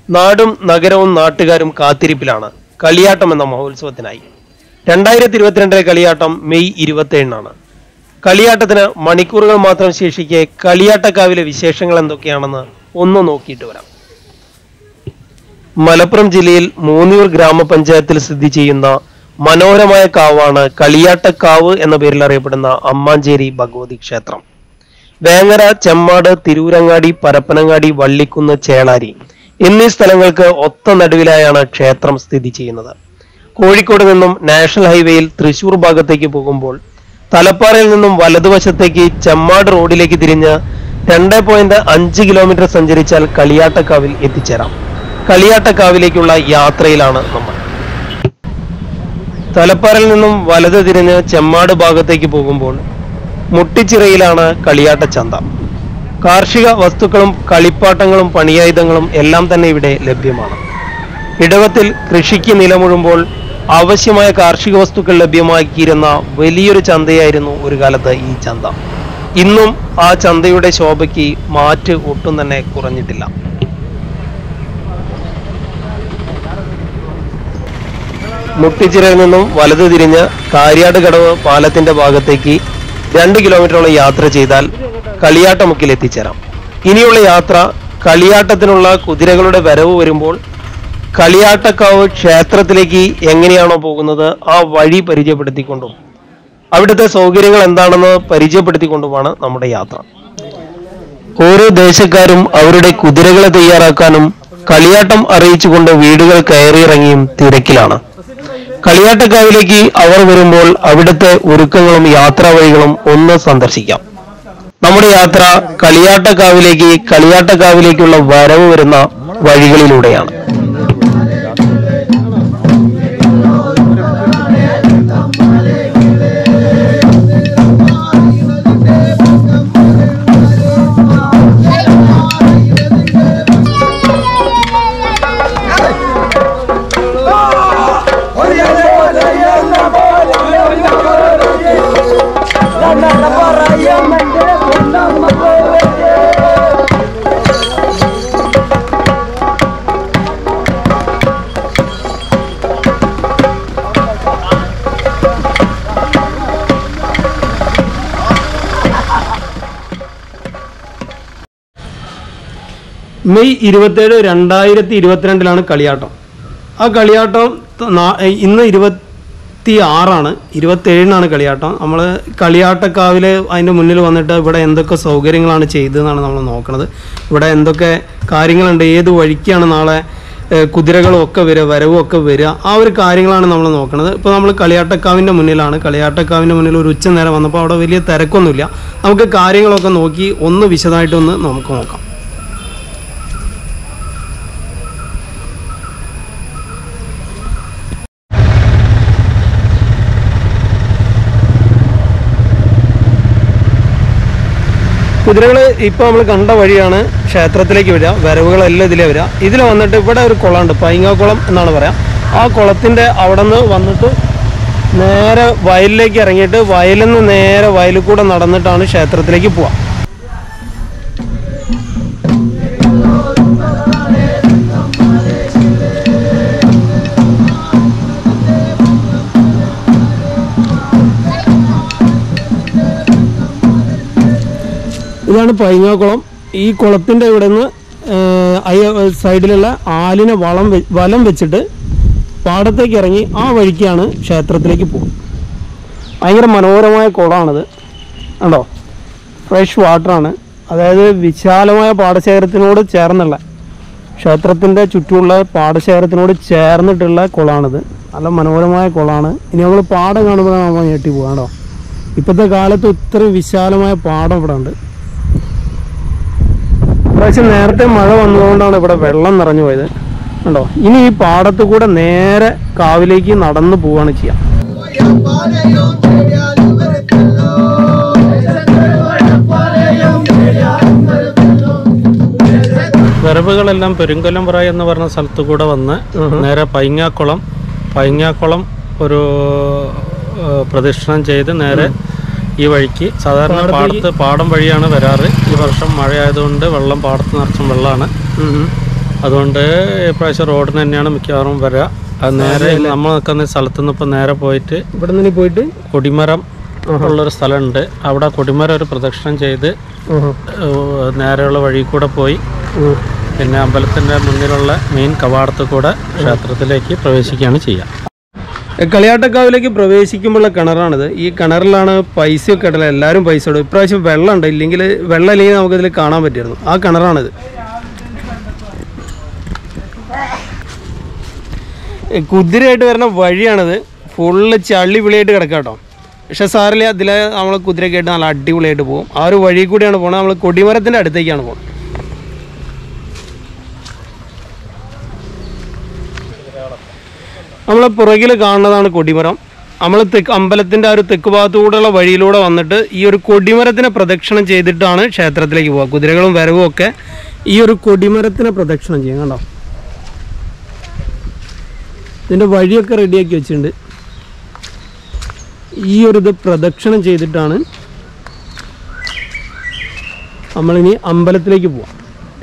നാടും നഗരവും നാട്ടുകാരും കാത്തിരിപ്പിലാണ് കളിയാട്ടം എന്ന മഹോത്സവത്തിനായി രണ്ടായിരത്തി ഇരുപത്തിരണ്ടിലെ കളിയാട്ടം മെയ് ഇരുപത്തിയേഴിനാണ് കളിയാട്ടത്തിന് മണിക്കൂറുകൾ മാത്രം ശേഷിക്കെ കളിയാട്ടക്കാവിലെ വിശേഷങ്ങൾ എന്തൊക്കെയാണെന്ന് ഒന്ന് നോക്കിയിട്ട് വരാം മലപ്പുറം ജില്ലയിൽ മൂന്നിയൂർ ഗ്രാമപഞ്ചായത്തിൽ സ്ഥിതി ചെയ്യുന്ന മനോഹരമായ കാവാണ് കളിയാട്ടക്കാവ് എന്ന പേരിൽ അറിയപ്പെടുന്ന അമ്മാഞ്ചേരി ഭഗവതി ക്ഷേത്രം വേങ്ങര ചെമ്മാട് തിരൂരങ്ങാടി പരപ്പനങ്ങാടി വള്ളിക്കുന്ന് ചേളാരി എന്നീ സ്ഥലങ്ങൾക്ക് ഒത്ത നടുവിലായാണ് ക്ഷേത്രം സ്ഥിതി ചെയ്യുന്നത് കോഴിക്കോട് നിന്നും നാഷണൽ ഹൈവേയിൽ തൃശൂർ ഭാഗത്തേക്ക് പോകുമ്പോൾ തലപ്പാറയിൽ നിന്നും വലതുവശത്തേക്ക് ചെമ്മാട് റോഡിലേക്ക് തിരിഞ്ഞ് രണ്ട് പോയിന്റ് അഞ്ച് കിലോമീറ്റർ സഞ്ചരിച്ചാൽ കളിയാട്ടക്കാവിൽ എത്തിച്ചേരാം കളിയാട്ടക്കാവിലേക്കുള്ള യാത്രയിലാണ് നമ്മൾ തലപ്പാറയിൽ നിന്നും വലത് തിരിഞ്ഞ് ചെമ്മാട് ഭാഗത്തേക്ക് പോകുമ്പോൾ മുട്ടിച്ചിറയിലാണ് കളിയാട്ട ചന്ത കാർഷിക വസ്തുക്കളും കളിപ്പാട്ടങ്ങളും പണിയായുധങ്ങളും എല്ലാം തന്നെ ഇവിടെ ലഭ്യമാണ് ഇടവത്തിൽ കൃഷിക്ക് നിലമുഴുമ്പോൾ ആവശ്യമായ കാർഷിക വസ്തുക്കൾ ലഭ്യമാക്കിയിരുന്ന വലിയൊരു ചന്തയായിരുന്നു ഒരു കാലത്ത് ഈ ചന്ത ഇന്നും ആ ചന്തയുടെ ശോഭയ്ക്ക് മാറ്റ് ഒട്ടും തന്നെ കുറഞ്ഞിട്ടില്ല മുട്ടിച്ചിറയിൽ നിന്നും വലത് തിരിഞ്ഞ് കാര്യാട് കടവ് പാലത്തിന്റെ ഭാഗത്തേക്ക് രണ്ട് കിലോമീറ്ററോളം യാത്ര ചെയ്താൽ കളിയാട്ടമുക്കിൽ എത്തിച്ചേരാം ഇനിയുള്ള യാത്ര കളിയാട്ടത്തിനുള്ള കുതിരകളുടെ വരവ് വരുമ്പോൾ കളിയാട്ടക്കാവ് ക്ഷേത്രത്തിലേക്ക് എങ്ങനെയാണോ പോകുന്നത് ആ വഴി പരിചയപ്പെടുത്തിക്കൊണ്ടും അവിടുത്തെ സൗകര്യങ്ങൾ എന്താണെന്ന് പരിചയപ്പെടുത്തിക്കൊണ്ടുമാണ് നമ്മുടെ യാത്ര ഓരോ ദേശക്കാരും അവരുടെ കുതിരകളെ തയ്യാറാക്കാനും കളിയാട്ടം അറിയിച്ചുകൊണ്ട് വീടുകൾ കയറിയിറങ്ങിയും തിരക്കിലാണ് കളിയാട്ടക്കാവിലേക്ക് അവർ വരുമ്പോൾ അവിടുത്തെ ഒരുക്കങ്ങളും യാത്രാ വഴികളും ഒന്ന് സന്ദർശിക്കാം നമ്മുടെ യാത്ര കളിയാട്ടക്കാവിലേക്ക് കളിയാട്ടക്കാവിലേക്കുള്ള വരവ് വരുന്ന വഴികളിലൂടെയാണ് മെയ് ഇരുപത്തേഴ് രണ്ടായിരത്തി ഇരുപത്തിരണ്ടിലാണ് കളിയാട്ടം ആ കളിയാട്ടം ത- നാ- ഇന്ന് ഇരുപത്തി ആറാണ് ഇരുപത്തേഴിനാണ് കളിയാട്ടം നമ്മൾ കളിയാട്ടക്കാവിൽ അതിൻ്റെ മുന്നിൽ വന്നിട്ട് ഇവിടെ എന്തൊക്കെ സൗകര്യങ്ങളാണ് ചെയ്തതെന്നാണ് നമ്മൾ നോക്കുന്നത് ഇവിടെ എന്തൊക്കെ കാര്യങ്ങളുണ്ട് ഏത് വഴിക്കാണ് നാളെ ഏഹ്, കുതിരകളും ഒക്കെ വരിക വരവും ഒക്കെ വരിക ആ ഒരു കാര്യങ്ങളാണ് നമ്മൾ നോക്കുന്നത് ഇപ്പോൾ നമ്മൾ കളിയാട്ടക്കാവിൻ്റെ മുന്നിലാണ് കളിയാട്ടക്കാവിൻ്റെ മുന്നിൽ ഒരു ഉച്ച നേരം വന്നപ്പോൾ അവിടെ വലിയ തിരക്കൊന്നുമില്ല നമുക്ക് കാര്യങ്ങളൊക്കെ നോക്കി ഒന്ന് വിശദമായിട്ടൊന്ന് നമുക്ക് നോക്കാം കുതിരകൾ ഇപ്പോൾ നമ്മൾ കണ്ട വഴിയാണ് ക്ഷേത്രത്തിലേക്ക് വരിക വരവുകളെല്ലാം ഇതിലേ വരിക ഇതിൽ വന്നിട്ട് ഇവിടെ ഒരു കുളമുണ്ട് പൈങ്ങാക്കുളം എന്നാണ് പറയാം ആ കുളത്തിൻ്റെ അവിടെ നിന്ന് വന്നിട്ട് നേരെ വയലിലേക്ക് ഇറങ്ങിയിട്ട് വയലിൽ നിന്ന് നേരെ വയലിൽ കൂടെ നടന്നിട്ടാണ് ക്ഷേത്രത്തിലേക്ക് പോവുക ഇതാണ് പൈങ്ങാക്കുളം ഈ കുളത്തിൻ്റെ ഇവിടെ നിന്ന് സൈഡിലുള്ള ആലിനെ വളം വെ- വലം വെച്ചിട്ട് പാടത്തേക്ക് ഇറങ്ങി ആ വഴിക്കാണ് ക്ഷേത്രത്തിലേക്ക് പോകും ഭയങ്കര മനോഹരമായ കുളമാണിത് കണ്ടോ ഫ്രഷ് വാട്ടറാണ് അതായത് വിശാലമായ പാടശേഖരത്തിനോട് ചേർന്നുള്ള ക്ഷേത്രത്തിൻ്റെ ചുറ്റുമുള്ള പാടശേഖരത്തിനോട് ചേർന്നിട്ടുള്ള കുളമാണിത് നല്ല മനോഹരമായ കുളമാണ് ഇനി നമ്മൾ പാടം കാണുമ്പോൾ നമ്മൾ ഞെട്ടി പോകാം കേട്ടോ ഇപ്പോഴത്തെ കാലത്ത് ഇത്രയും വിശാലമായ പാടം ഇവിടെ ഉണ്ട് പ്രാവശ്യം നേരത്തെ മഴ വന്നതുകൊണ്ടാണ് ഇവിടെ വെള്ളം നിറഞ്ഞു പോയത് കണ്ടോ ഇനി ഈ പാടത്ത് കൂടെ നേരെ കാവിലേക്ക് നടന്നു പോവാണ് ചെയ്യാം വരവുകളെല്ലാം പെരുങ്കൊല്ലംപുറ എന്ന് പറഞ്ഞ സ്ഥലത്ത് കൂടെ വന്ന് നേരെ പൈങ്ങാക്കുളം പൈങ്ങാക്കുളം ഒരു ഏഹ്, പ്രദക്ഷിണം ചെയ്ത് നേരെ ഈ വഴിക്ക് സാധാരണ പാടത്ത് പാടം വഴിയാണ് വരാറ് ഈ വർഷം മഴ ആയതുകൊണ്ട് വെള്ളം പാടത്ത് നിറച്ചും വെള്ളമാണ് അതുകൊണ്ട് ഇപ്രാവശ്യം റോഡിന് തന്നെയാണ് മിക്കവാറും വരിക അത് നേരെ നമ്മൾ നിൽക്കുന്ന സ്ഥലത്ത് നിന്ന് ഇപ്പം നേരെ പോയിട്ട് ഇവിടെ നിന്ന് പോയിട്ട് കൊടിമരം ഉള്ളൊരു സ്ഥലമുണ്ട് അവിടെ കൊടിമരം ഒരു പ്രദക്ഷിണം ചെയ്ത് ഏഹ്, നേരെയുള്ള വഴി കൂടെ പോയി പിന്നെ അമ്പലത്തിൻ്റെ മുന്നിലുള്ള മെയിൻ കവാടത്തിൽ കൂടെ ക്ഷേത്രത്തിലേക്ക് പ്രവേശിക്കുകയാണ് ചെയ്യുക കളിയാട്ടക്കാവിലേക്ക് പ്രവേശിക്കുമ്പോഴുള്ള കിണറാണിത് ഈ കിണറിലാണ് പൈസയൊക്കെ ഇടല എല്ലാവരും പൈസ ഇടും ഇപ്രാവശ്യം വെള്ളം ഉണ്ട് ഇല്ലെങ്കിൽ വെള്ളം ഇല്ലെങ്കിൽ നമുക്കിതിൽ കാണാൻ പറ്റിയിരുന്നു ആ കിണറാണിത് ഏ, കുതിരയായിട്ട് വരുന്ന വഴിയാണിത് ഫുള്ള് ചള്ളി വിളിയായിട്ട് കിടക്കാം കേട്ടോ പക്ഷെ സാറില്ല അതിലെ നമ്മൾ കുതിരയൊക്കെ ആയിട്ട് നല്ല അടിപൊളിയായിട്ട് പോകും ആ ഒരു വഴി കൂടിയാണ് പോകുന്നത് നമ്മൾ കൊടിമരത്തിൻ്റെ അടുത്തേക്കാണ് പോകുന്നത് നമ്മളെ പുറകിൽ കാണുന്നതാണ് കൊടിമരം നമ്മൾ തെക്ക് അമ്പലത്തിൻ്റെ ആ ഒരു തെക്ക് ഭാഗത്തൂടെയുള്ള വഴിയിലൂടെ വന്നിട്ട് ഈ ഒരു കൊടിമരത്തിനെ പ്രദക്ഷിണം ചെയ്തിട്ടാണ് ക്ഷേത്രത്തിലേക്ക് പോകുക കുതിരകളും വരവും ഒക്കെ ഈ ഒരു കൊടിമരത്തിനെ പ്രദക്ഷിണം ചെയ്യും കണ്ടോ ഇതിൻ്റെ വഴിയൊക്കെ റെഡിയാക്കി വെച്ചിട്ടുണ്ട് ഈ ഒരു ഇത് പ്രദക്ഷിണം ചെയ്തിട്ടാണ് നമ്മളിനി അമ്പലത്തിലേക്ക് പോവാം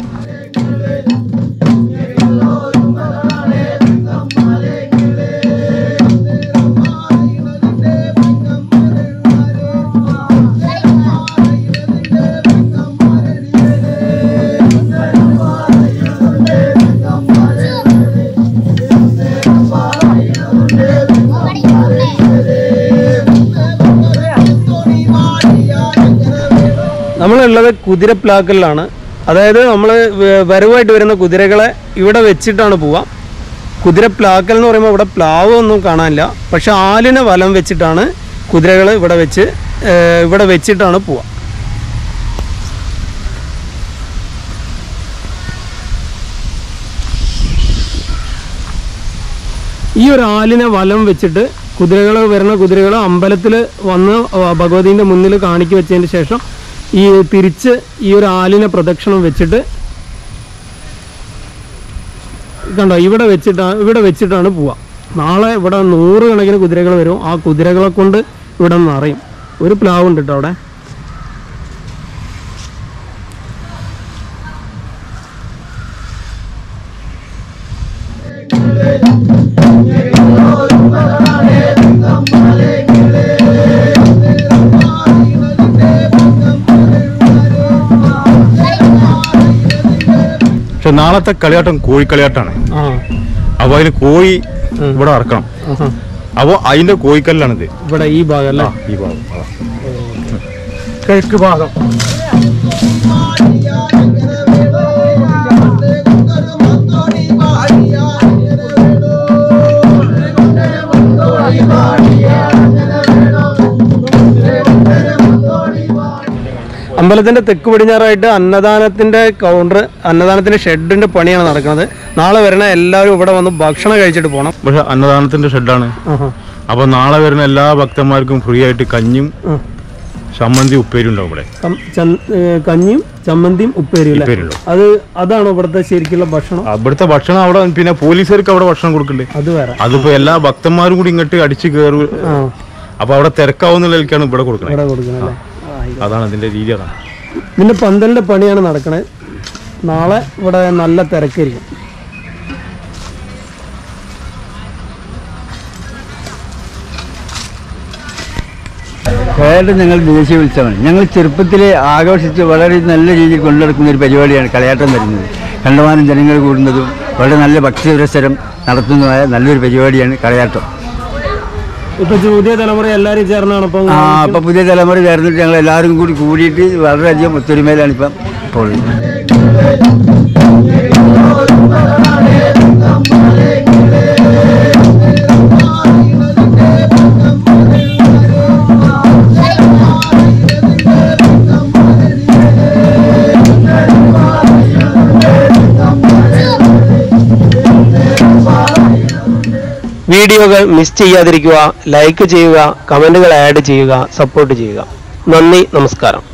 നമ്മളുള്ളത് കുതിരപ്ലാക്കലിലാണ് അതായത് നമ്മൾ വരവായിട്ട് വരുന്ന കുതിരകളെ ഇവിടെ വെച്ചിട്ടാണ് പോവുക കുതിരപ്ലാക്കൽ എന്ന് പറയുമ്പോൾ ഇവിടെ പ്ലാവ് ഒന്നും കാണാനില്ല പക്ഷെ ആലിനെ വലം വെച്ചിട്ടാണ് കുതിരകൾ ഇവിടെ വെച്ച് ഏഹ്, ഇവിടെ വെച്ചിട്ടാണ് പോവുക ഈ ഒരു ആലിനെ വലം വെച്ചിട്ട് കുതിരകൾ വരുന്ന കുതിരകൾ അമ്പലത്തിൽ വന്ന് ഭഗവതിൻ്റെ മുന്നിൽ കാണിക്ക് വെച്ചതിന് ശേഷം ഈ തിരിച്ച് ഈ ഒരു ആലിനെ പ്രദക്ഷിണം വെച്ചിട്ട് കണ്ടോ ഇവിടെ വെച്ചിട്ടാണ് ഇവിടെ വെച്ചിട്ടാണ് പോവുക നാളെ ഇവിടെ നൂറുകണക്കിന് കുതിരകൾ വരും ആ കുതിരകളെ കൊണ്ട് ഇവിടെ നിറയും ഒരു പ്ലാവ് ഉണ്ട് കേട്ടോ അവിടെ പക്ഷെ നാളത്തെ കളിയാട്ടം കോഴിക്കളിയാട്ടാണ് ആ അപ്പൊ അതിന് കോഴി ഇവിടെ ഇറക്കണം ആഹാ. അപ്പൊ അതിന്റെ കോഴിക്കല്ലാണിത് ഇവിടെ ഈ ഭാഗം അല്ലേ ഈ ഭാഗം അതാ. കിഴക്ക് ഭാഗം അമ്പലത്തിന്റെ തെക്ക് പടിഞ്ഞാറായിട്ട് അന്നദാനത്തിന്റെ കൗണ്ടർ അന്നദാനത്തിന്റെ ഷെഡിന്റെ പണിയാണ് നടക്കുന്നത് നാളെ വരണ എല്ലാവരും ഇവിടെ വന്ന് ഭക്ഷണം കഴിച്ചിട്ട് പോകണം പക്ഷെ അന്നദാനത്തിന്റെ ഷെഡാണ് ആഹാ. അപ്പൊ നാളെ വരുന്ന എല്ലാ ഭക്തന്മാർക്കും ഫ്രീ ആയിട്ട് കഞ്ഞും ഉം. ചമ്മന്തി ഉപ്പേരി ഉണ്ടാവും ഇവിടെ കം- ചൻ- ഏ, കഞ്ഞിയും ചമ്മന്തിയും ഉപ്പേരിയും അല്ലേ ഉപ്പേരി ഉണ്ടാവും അത് അതാണോ ഇവിടുത്തെ ശരിക്കുള്ള ഭക്ഷണം അവിടുത്തെ ഭക്ഷണം അവിടെ പിന്നെ പോലീസുകാർക്ക് അവിടെ ഭക്ഷണം കൊടുക്കണ്ടേ അത് വേറെ അതിപ്പോ എല്ലാ ഭക്തന്മാരും കൂടി ഇങ്ങോട്ട് അടിച്ചു കയറും ആ അപ്പൊ അവിടെ തിരക്കാവുന്ന നിലയ്ക്കാണ് ഇവിടെ കൊടുക്കണത് ഇവിടെ കൊടുക്കണല്ലേ അതാണ് അതിന്റെ രീതി അതാണ് പിന്നെ പന്തലിന്റെ പണിയാണ് നടക്കണത് നാളെ ഇവിടെ നല്ല തിരക്കായിരിക്കും കളയാട്ടം ഞങ്ങൾ ദേശീയ ഉത്സവമാണ് ഞങ്ങൾ ചെറുപ്പത്തിൽ ആഘോഷിച്ച് വളരെ നല്ല രീതിയിൽ കൊണ്ടുനടക്കുന്ന ഒരു പരിപാടിയാണ് കളയാട്ടം വരുന്നത് കണ്ടമാനം ജനങ്ങൾ കൂടുന്നതും വളരെ നല്ല ഭക്തി പുരസ്സരം നടത്തുന്നതുമായ നല്ലൊരു പരിപാടിയാണ് കളയാട്ടം ഇപ്പൊ പുതിയ തലമുറ എല്ലാരും ചേർന്നാണ് ഇപ്പൊ ആ അപ്പം പുതിയ തലമുറ ചേർന്നിട്ട് ഞങ്ങൾ എല്ലാവരും കൂടി കൂടിയിട്ട് വളരെയധികം ഒത്തൊരുമയിലാണ് ഇപ്പം ഇപ്പോൾ ഉള്ളത്. വീഡിയോകൾ മിസ് ചെയ്യാതിരിക്കുക ലൈക്ക് ചെയ്യുക കമന്റുകൾ ആഡ് ചെയ്യുക സപ്പോർട്ട് ചെയ്യുക നന്ദി നമസ്കാരം